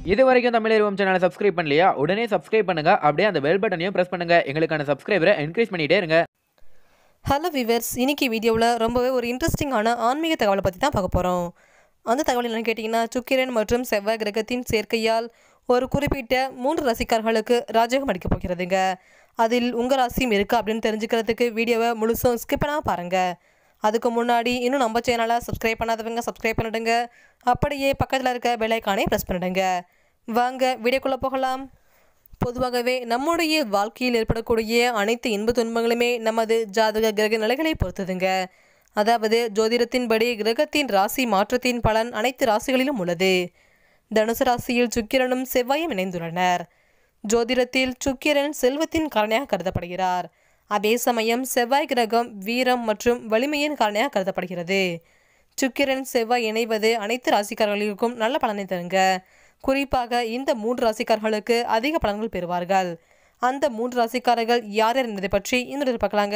இது வரைக்கும் தமிழ் சேனலை சப்ஸ்கிரைப் பண்ணலையா உடனே சப்ஸ்கிரைப் பண்ணுங்க அப்படியே அந்த பெல் பட்டனையும் பிரஸ் பண்ணுங்க எங்களுக்கான சப்ஸ்கிரைபரை என்கரேஜ் பண்ணிட்டே இருங்க ஹலோ விவர்ஸ் இன்னைக்கு வீடியோவில் ரொம்பவே ஒரு இன்ட்ரெஸ்டிங்கான ஆன்மீக தகவலை பற்றி தான் பார்க்க போகிறோம் அந்த தகவல் என்னன்னு கேட்டிங்கன்னா சுக்கிரன் மற்றும் செவ்வாய் கிரகத்தின் சேர்க்கையால் ஒரு குறிப்பிட்ட மூன்று ரசிகர்களுக்கு ராஜகம் அடிக்கப் போகிறதுங்க அதில் உங்கள் ராசியும் இருக்கா அப்படின்னு தெரிஞ்சுக்கிறதுக்கு வீடியோவை முழுசும் ஸ்கிப் பண்ணாமல் பாருங்கள் அதுக்கு முன்னாடி இன்னும் நம்ம சேனலை சப்ஸ்கிரைப் பண்ணாதவங்க சப்ஸ்கிரைப் பண்ணிடுங்க அப்படியே பக்கத்தில் இருக்க பெல்லைக்கானே ப்ரெஸ் பண்ணிடுங்க வாங்க வீடியோக்குள்ளே போகலாம் பொதுவாகவே நம்முடைய வாழ்க்கையில் ஏற்படக்கூடிய அனைத்து இன்ப துன்பங்களுமே நமது ஜாதக கிரக நிலைகளை பொறுத்ததுங்க அதாவது ஜோதிடத்தின்படி கிரகத்தின் ராசி மாற்றத்தின் பலன் அனைத்து ராசிகளிலும் உள்ளது தனுசு ராசியில் சுக்கிரனும் செவ்வாயும் இணைந்துள்ளனர் ஜோதிடத்தில் சுக்கிரன் செல்வத்தின் காரணியாக கருதப்படுகிறார் அதே சமயம் செவ்வாய் கிரகம் வீரம் மற்றும் வலிமையின் காரணியாக கருதப்படுகிறது சுக்கிரன் செவ்வாய் இணைவது அனைத்து ராசிக்காரர்களுக்கும் நல்ல பலனை தருங்க குறிப்பாக இந்த மூன்று ராசிக்காரர்களுக்கு அதிக பலன்கள் பெறுவார்கள் அந்த மூன்று ராசிக்காரர்கள் யார் யார் என்பதை பற்றி இந்த பார்க்கலாங்க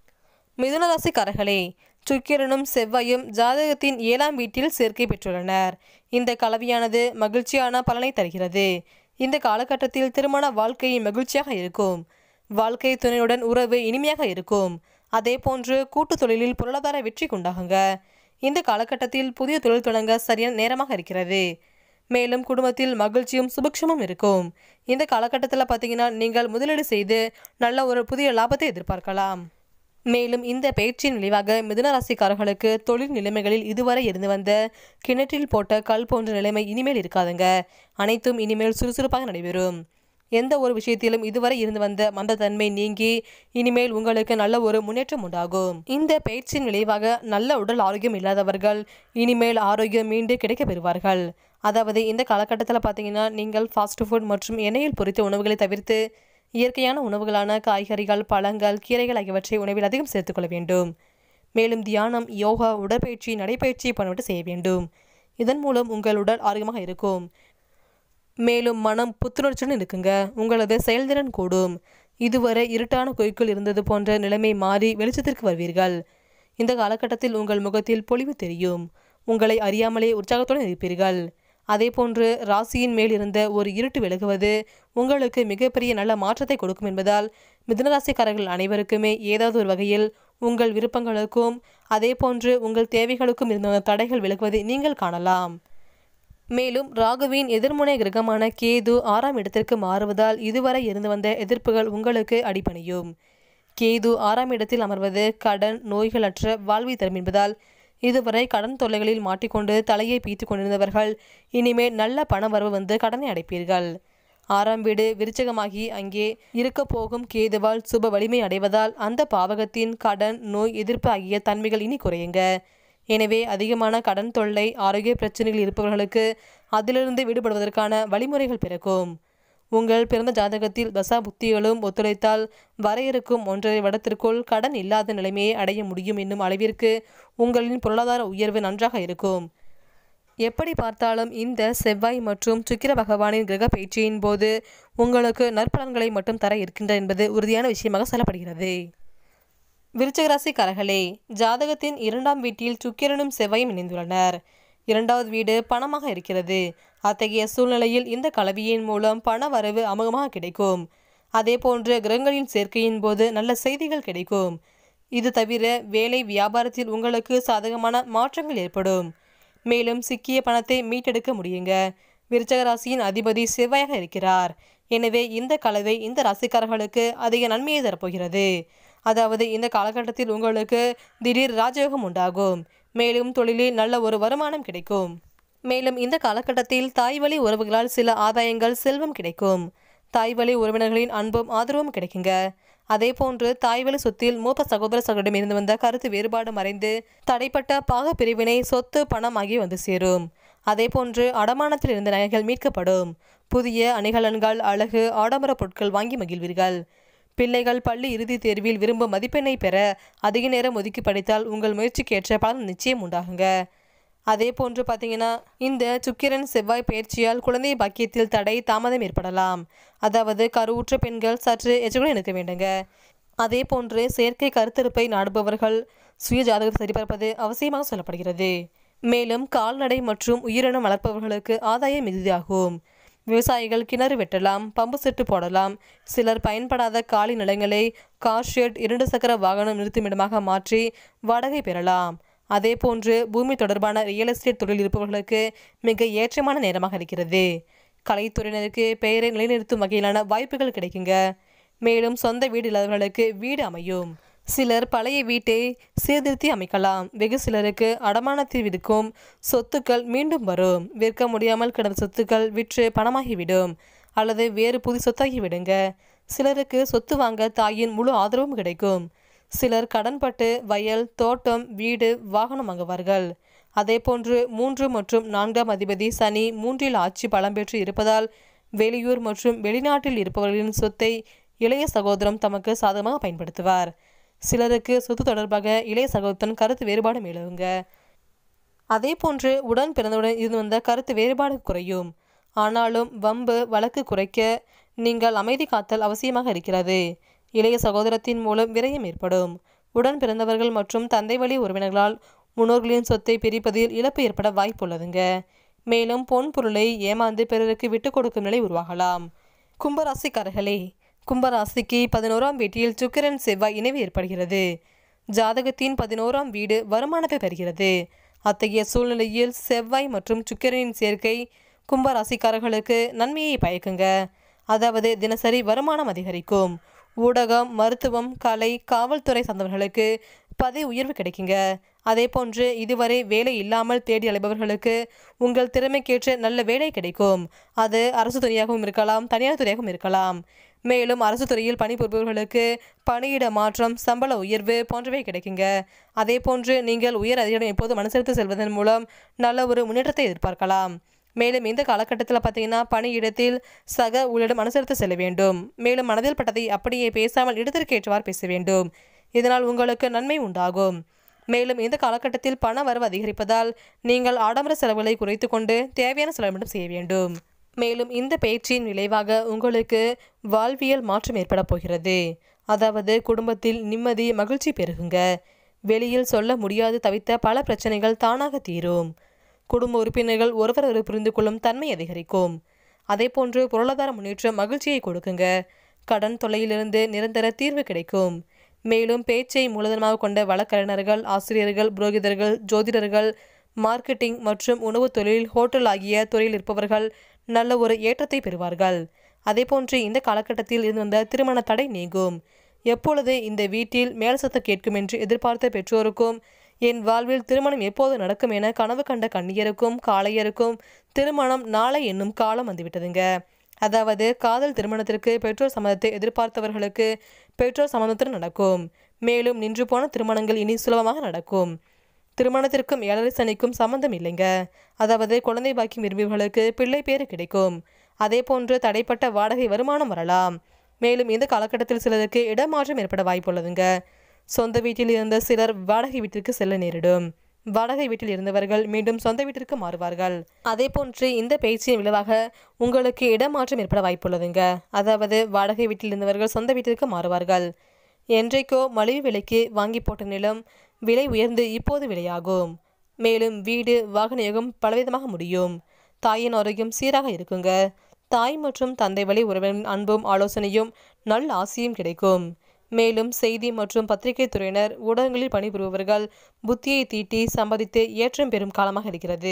மிதுன ராசிக்காரர்களே சுக்கிரனும் செவ்வாயும் ஜாதகத்தின் ஏழாம் வீட்டில் சேர்க்கை பெற்றுள்ளனர் இந்த கலவையானது மகிழ்ச்சியான பலனை தருகிறது இந்த காலகட்டத்தில் திருமண வாழ்க்கை மகிழ்ச்சியாக இருக்கும் வாழ்க்கை துணையுடன் உறவு இனிமையாக இருக்கும் அதே போன்று கூட்டு தொழிலில் பொருளாதார வெற்றி கொண்டாகுங்க இந்த காலகட்டத்தில் புதிய தொழில் தொடங்க சரியான நேரமாக இருக்கிறது மேலும் குடும்பத்தில் மகிழ்ச்சியும் சுபிக்ஷமும் இருக்கும் இந்த காலகட்டத்தில் பார்த்தீங்கன்னா நீங்கள் முதலீடு செய்து நல்ல ஒரு புதிய லாபத்தை எதிர்பார்க்கலாம் மேலும் இந்த பயிற்சியின் விளைவாக மிதுன ராசிக்காரர்களுக்கு தொழில் நிலைமைகளில் இதுவரை இருந்து வந்த கிணற்றில் போட்ட கல் போன்ற நிலைமை இனிமேல் இருக்காதுங்க அனைத்தும் இனிமேல் சுறுசுறுப்பாக நடைபெறும் எந்த ஒரு விஷயத்திலும் இதுவரை இருந்து வந்த மந்தத்தன்மை நீங்கி இனிமேல் உங்களுக்கு நல்ல ஒரு முன்னேற்றம் உண்டாகும் இந்த பயிற்சியின் விளைவாக நல்ல உடல் ஆரோக்கியம் இல்லாதவர்கள் இனிமேல் ஆரோக்கியம் மீண்டு கிடைக்க பெறுவார்கள் அதாவது இந்த காலகட்டத்தில் பார்த்தீங்கன்னா நீங்கள் ஃபாஸ்ட் ஃபுட் மற்றும் எண்ணெயில் பொரித்த உணவுகளை தவிர்த்து இயற்கையான உணவுகளான காய்கறிகள் பழங்கள் கீரைகள் ஆகியவற்றை உணவில் அதிகம் சேர்த்துக்கொள்ள வேண்டும் மேலும் தியானம் யோகா உடற்பயிற்சி நடைப்பயிற்சி போன்றவற்றை செய்ய வேண்டும் இதன் மூலம் உங்கள் உடல் ஆரோக்கியமாக இருக்கும் மேலும் மனம் புத்துணர்ச்சியுடன் இருக்குங்க உங்களது செயல்திறன் கூடும் இதுவரை இருட்டான குகைக்குள் இருந்தது போன்ற நிலைமை மாறி வெளிச்சத்திற்கு வருவீர்கள் இந்த காலகட்டத்தில் உங்கள் முகத்தில் பொலிவு தெரியும் உங்களை அறியாமலே உற்சாகத்துடன் இருப்பீர்கள் அதே போன்று ராசியின் மேல் இருந்த ஒரு இருட்டு விலகுவது உங்களுக்கு மிகப்பெரிய நல்ல மாற்றத்தை கொடுக்கும் என்பதால் மிதுனராசிக்காரர்கள் அனைவருக்குமே ஏதாவது ஒரு வகையில் உங்கள் விருப்பங்களுக்கும் அதே போன்று உங்கள் தேவைகளுக்கும் இருந்த தடைகள் விலகுவதை நீங்கள் காணலாம் மேலும் ராகுவின் எதிர்முனை கிரகமான கேது ஆறாம் இடத்திற்கு மாறுவதால் இதுவரை இருந்து வந்த எதிர்ப்புகள் உங்களுக்கு அடிபணியும் கேது ஆறாம் இடத்தில் அமர்வது கடன் நோய்களற்ற வாழ்வை தரும் என்பதால் இதுவரை கடன் தொல்லைகளில் மாட்டிக்கொண்டு தலையை பீத்து கொண்டிருந்தவர்கள் இனிமேல் நல்ல பண வரவு வந்து கடனை அடைப்பீர்கள் ஆறாம் வீடு விருச்சகமாகி அங்கே இருக்க போகும் கேதுவால் சுப வலிமை அடைவதால் அந்த பாவகத்தின் கடன் நோய் எதிர்ப்பு ஆகிய தன்மைகள் இனி குறையுங்க எனவே அதிகமான கடன் தொல்லை ஆரோக்கிய பிரச்சனைகள் இருப்பவர்களுக்கு அதிலிருந்து விடுபடுவதற்கான வழிமுறைகள் பிறக்கும் உங்கள் பிறந்த ஜாதகத்தில் தசா புத்திகளும் ஒத்துழைத்தால் வரையறுக்கும் ஒன்றரை வருடத்திற்குள் கடன் இல்லாத நிலைமையை அடைய முடியும் என்னும் அளவிற்கு உங்களின் பொருளாதார உயர்வு நன்றாக இருக்கும் எப்படி பார்த்தாலும் இந்த செவ்வாய் மற்றும் சுக்கிர பகவானின் கிரக பயிற்சியின் போது உங்களுக்கு நற்பலன்களை மட்டும் தர இருக்கின்ற என்பது உறுதியான விஷயமாக சொல்லப்படுகிறது விருச்சகராசிக்காரர்களே ஜாதகத்தின் இரண்டாம் வீட்டில் சுக்கிரனும் செவ்வாயும் இணைந்துள்ளனர் இரண்டாவது வீடு பணமாக இருக்கிறது அத்தகைய சூழ்நிலையில் இந்த கலவியின் மூலம் பண வரவு அமோகமாக கிடைக்கும் அதே போன்று கிரகங்களின் சேர்க்கையின் போது நல்ல செய்திகள் கிடைக்கும் இது தவிர வேலை வியாபாரத்தில் உங்களுக்கு சாதகமான மாற்றங்கள் ஏற்படும் மேலும் சிக்கிய பணத்தை மீட்டெடுக்க முடியுங்க விருச்சக ராசியின் அதிபதி செவ்வாயாக இருக்கிறார் எனவே இந்த கலவை இந்த ராசிக்காரர்களுக்கு அதிக நன்மையை தரப்போகிறது அதாவது இந்த காலகட்டத்தில் உங்களுக்கு திடீர் ராஜயோகம் உண்டாகும் மேலும் தொழிலில் நல்ல ஒரு வருமானம் கிடைக்கும் மேலும் இந்த காலகட்டத்தில் தாய்வழி உறவுகளால் சில ஆதாயங்கள் செல்வம் கிடைக்கும் தாய்வழி உறவினர்களின் அன்பும் ஆதரவும் கிடைக்குங்க அதே போன்று தாய்வழி சொத்தில் மூத்த சகோதர சகோதரிடம் இருந்து வந்த கருத்து வேறுபாடு மறைந்து தடைப்பட்ட பாக பிரிவினை சொத்து பணம் ஆகிய வந்து சேரும் அதே போன்று அடமானத்தில் இருந்த நகைகள் மீட்கப்படும் புதிய அணிகலன்கள் அழகு ஆடம்பர பொருட்கள் வாங்கி மகிழ்வீர்கள் பிள்ளைகள் பள்ளி இறுதித் தேர்வில் விரும்பும் மதிப்பெண்ணை பெற அதிக நேரம் ஒதுக்கி படித்தால் உங்கள் முயற்சிக்கேற்ற பலன் நிச்சயம் உண்டாகுங்க அதே போன்று பார்த்தீங்கன்னா இந்த சுக்கிரன் செவ்வாய் பயிற்சியால் குழந்தை பாக்கியத்தில் தடை தாமதம் ஏற்படலாம் அதாவது கருவுற்ற பெண்கள் சற்று எச்சரிக்கையுடன் இருக்க வேண்டுங்க அதே போன்று செயற்கை கருத்தரிப்பை நாடுபவர்கள் சுய ஜாதகத்தை சரிபார்ப்பது அவசியமாக சொல்லப்படுகிறது மேலும் கால்நடை மற்றும் உயிரினம் வளர்ப்பவர்களுக்கு ஆதாயம் மிகுதியாகும் விவசாயிகள் கிணறு வெட்டலாம் பம்பு செட்டு போடலாம் சிலர் பயன்படாத காலி நிலங்களை கார் ஷெட் இரண்டு சக்கர வாகனம் நிறுத்துமிடமாக மாற்றி வாடகை பெறலாம் அதேபோன்று பூமி தொடர்பான ரியல் எஸ்டேட் தொழில் இருப்பவர்களுக்கு மிக ஏற்றமான நேரமாக இருக்கிறது கலைத்துறையினருக்கு பெயரை நிலைநிறுத்தும் வகையிலான வாய்ப்புகள் கிடைக்குங்க மேலும் சொந்த வீடு இல்லாதவர்களுக்கு வீடு அமையும் சிலர் பழைய வீட்டை சீர்திருத்தி அமைக்கலாம் வெகு சிலருக்கு அடமானத்தில் இருக்கும் சொத்துக்கள் மீண்டும் வரும் விற்க முடியாமல் கிடந்த சொத்துக்கள் விற்று பணமாகிவிடும் அல்லது வேறு புது சொத்தாகி விடுங்க சிலருக்கு சொத்து வாங்க தாயின் முழு ஆதரவும் கிடைக்கும் சிலர் கடன்பட்டு வயல் தோட்டம் வீடு வாகனம் வாங்குவார்கள் அதேபோன்று மூன்று மற்றும் நான்காம் அதிபதி சனி மூன்றில் ஆட்சி பலம் பெற்று இருப்பதால் வெளியூர் மற்றும் வெளிநாட்டில் இருப்பவர்களின் சொத்தை இளைய சகோதரம் தமக்கு சாதகமாக பயன்படுத்துவார் சிலருக்கு சொத்து தொடர்பாக இளைய சகோதரன் கருத்து வேறுபாடு மேலுங்க அதே போன்று உடன் பிறந்தவுடன் இருந்து வந்த கருத்து வேறுபாடு குறையும் ஆனாலும் வம்பு வழக்கு குறைக்க நீங்கள் அமைதி காத்தல் அவசியமாக இருக்கிறது இளைய சகோதரத்தின் மூலம் விரயம் ஏற்படும் உடன் பிறந்தவர்கள் மற்றும் தந்தை வழி உறவினர்களால் முன்னோர்களின் சொத்தை பிரிப்பதில் இழப்பு ஏற்பட வாய்ப்புள்ளதுங்க மேலும் பொன் பொருளை ஏமாந்து பிறருக்கு விட்டு கொடுக்கும் நிலை உருவாகலாம் கும்பராசிக்காரர்களே கும்பராசிக்கு பதினோராம் வீட்டில் சுக்கிரன் செவ்வாய் இணைவு ஏற்படுகிறது ஜாதகத்தின் பதினோராம் வீடு வருமானத்தை தருகிறது அத்தகைய சூழ்நிலையில் செவ்வாய் மற்றும் சுக்கிரனின் சேர்க்கை கும்பராசிக்காரர்களுக்கு நன்மையை பயக்குங்க அதாவது தினசரி வருமானம் அதிகரிக்கும் ஊடகம் மருத்துவம் கலை காவல்துறை சார்ந்தவர்களுக்கு பதவி உயர்வு கிடைக்குங்க அதே போன்று இதுவரை வேலை இல்லாமல் தேடி அலைபவர்களுக்கு உங்கள் திறமைக்கேற்ற நல்ல வேலை கிடைக்கும் அது அரசு துறையாகவும் இருக்கலாம் தனியார் துறையாகவும் இருக்கலாம் மேலும் அரசு துறையில் பணிபுரிபவர்களுக்கு பணியிட மாற்றம் சம்பள உயர்வு போன்றவை கிடைக்குங்க அதே போன்று நீங்கள் உயர் அதிகாரம் எப்போது மனுசரித்து செல்வதன் மூலம் நல்ல ஒரு முன்னேற்றத்தை எதிர்பார்க்கலாம் மேலும் இந்த காலகட்டத்தில் பார்த்தீங்கன்னா பணியிடத்தில் சக ஊழியரிடம் அனுசரித்து செல்ல வேண்டும் மேலும் மனதில் பட்டதை அப்படியே பேசாமல் இடத்திற்கேற்றவாறு பேச வேண்டும் இதனால் உங்களுக்கு நன்மை உண்டாகும் மேலும் இந்த காலகட்டத்தில் பண வரவு அதிகரிப்பதால் நீங்கள் ஆடம்பர செலவுகளை குறைத்து கொண்டு தேவையான செலவு மட்டும் செய்ய வேண்டும் மேலும் இந்த பயிற்சியின் விளைவாக உங்களுக்கு வாழ்வியல் மாற்றம் ஏற்பட போகிறது அதாவது குடும்பத்தில் நிம்மதி மகிழ்ச்சி பெருகுங்க வெளியில் சொல்ல முடியாது தவித்த பல பிரச்சனைகள் தானாக தீரும் குடும்ப உறுப்பினர்கள் ஒருவர் ஒரு புரிந்து கொள்ளும் தன்மை அதிகரிக்கும் அதேபோன்று பொருளாதார முன்னேற்றம் மகிழ்ச்சியை கொடுக்குங்க கடன் தொல்லையிலிருந்து நிரந்தர தீர்வு கிடைக்கும் மேலும் பேச்சை மூலதனமாக கொண்ட வழக்கறிஞர்கள் ஆசிரியர்கள் புரோகிதர்கள் ஜோதிடர்கள் மார்க்கெட்டிங் மற்றும் உணவுத் தொழில் ஹோட்டல் ஆகிய துறையில் இருப்பவர்கள் நல்ல ஒரு ஏற்றத்தை பெறுவார்கள் அதேபோன்று இந்த காலகட்டத்தில் இருந்து வந்த திருமண தடை நீங்கும் எப்பொழுது இந்த வீட்டில் மேல் சத்தம் கேட்கும் என்று எதிர்பார்த்த பெற்றோருக்கும் என் வாழ்வில் திருமணம் எப்போது நடக்கும் என கனவு கண்ட கண்ணியருக்கும் காளையருக்கும் திருமணம் நாளை என்னும் காலம் வந்துவிட்டதுங்க அதாவது காதல் திருமணத்திற்கு பெற்றோர் சம்மதத்தை எதிர்பார்த்தவர்களுக்கு பெற்றோர் சம்மதத்துடன் நடக்கும் மேலும் நின்று போன திருமணங்கள் இனி சுலபமாக நடக்கும் திருமணத்திற்கும் ஏழரை சனிக்கும் சம்மந்தம் இல்லைங்க அதாவது குழந்தை பாக்கியம் விரும்பியவர்களுக்கு பிள்ளை பேறு கிடைக்கும் அதே போன்று தடைப்பட்ட வாடகை வருமானம் வரலாம் மேலும் இந்த காலகட்டத்தில் சிலருக்கு இடமாற்றம் ஏற்பட வாய்ப்புள்ளதுங்க சொந்த வீட்டில் இருந்த சிலர் வாடகை வீட்டிற்கு செல்ல நேரிடும் வாடகை வீட்டில் இருந்தவர்கள் மீண்டும் சொந்த வீட்டிற்கு மாறுவார்கள் அதே போன்று இந்த பயிற்சியின் விளைவாக உங்களுக்கு இடமாற்றம் ஏற்பட வாய்ப்புள்ளதுங்க அதாவது வாடகை வீட்டில் இருந்தவர்கள் சொந்த வீட்டிற்கு மாறுவார்கள் என்றைக்கோ மலிவு விலைக்கு வாங்கி போட்ட நிலம் விலை உயர்ந்து இப்போது விலையாகும் மேலும் வீடு வாகன யோகம் பலவிதமாக முடியும் தாயின் ஆரோக்கியம் சீராக இருக்குங்க தாய் மற்றும் தந்தை வழி உறவினரின் அன்பும் ஆலோசனையும் நல்ல ஆசையும் கிடைக்கும் மேலும் செய்தி மற்றும் பத்திரிகை துறையினர் ஊடகங்களில் பணிபுரிபவர்கள் புத்தியை தீட்டி சம்பாதித்து ஏற்றம் பெறும் காலமாக இருக்கிறது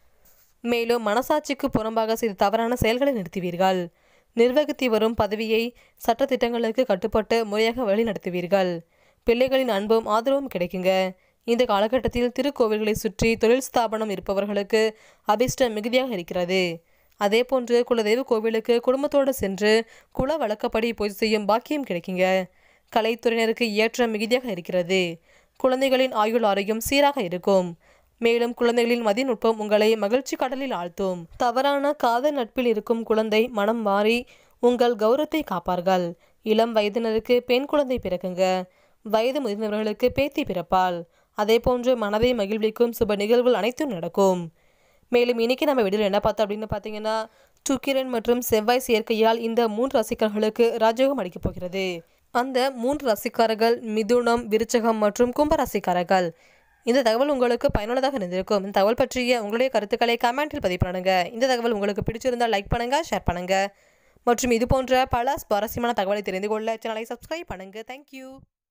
மேலும் மனசாட்சிக்கு புறம்பாக செய்த தவறான செயல்களை நிறுத்துவீர்கள் நிர்வகித்து வரும் பதவியை சட்டத்திட்டங்களுக்கு கட்டுப்பட்டு முறையாக வழி நடத்துவீர்கள் பிள்ளைகளின் அன்பும் ஆதரவும் கிடைக்குங்க இந்த காலகட்டத்தில் திருக்கோவில்களை சுற்றி தொழில் ஸ்தாபனம் இருப்பவர்களுக்கு அபிஷ்டம் மிகுதியாக இருக்கிறது அதேபோன்று குலதெய்வ கோவிலுக்கு குடும்பத்தோடு சென்று குல வழக்கப்படி பூஜை செய்யும் பாக்கியம் கிடைக்குங்க கலைத்துறையினருக்கு ஏற்றம் மிகுதியாக இருக்கிறது குழந்தைகளின் ஆயுள் ஆரோக்கியம் சீராக இருக்கும் மேலும் குழந்தைகளின் மதிநுட்பம் உங்களை மகிழ்ச்சி கடலில் ஆழ்த்தும் தவறான காதல் நட்பில் இருக்கும் குழந்தை மனம் மாறி உங்கள் கௌரவத்தை காப்பார்கள் இளம் வயதினருக்கு பெண் குழந்தை பிறக்குங்க வயது முதிர்ந்தவர்களுக்கு பேத்தி பிறப்பால் அதே போன்று மனதை மகிழ்விக்கும் சுப நிகழ்வுகள் அனைத்தும் நடக்கும் மேலும் இன்னைக்கு நம்ம வீடியோவில் என்ன பார்த்தோம் அப்படின்னு பார்த்தீங்கன்னா சுக்கிரன் மற்றும் செவ்வாய் சேர்க்கையால் இந்த மூன்று ரசிகர்களுக்கு ராஜயோகம் அடிக்கப் போகிறது அந்த மூன்று ரசிகாரர்கள் மிதுனம் விருச்சகம் மற்றும் கும்ப ரசிகாரர்கள் இந்த தகவல் உங்களுக்கு பயனுள்ளதாக இருந்திருக்கும் இந்த தகவல் பற்றிய உங்களுடைய கருத்துக்களை கமெண்டில் பதிவு பண்ணுங்க இந்த தகவல் உங்களுக்கு பிடிச்சிருந்தால் லைக் பண்ணுங்க ஷேர் பண்ணுங்க மற்றும் இது போன்ற பல சுவாரஸ்யமான தகவலை தெரிந்து கொள்ள சேனலை சப்ஸ்கிரைப் பண்ணுங்க தேங்க்யூ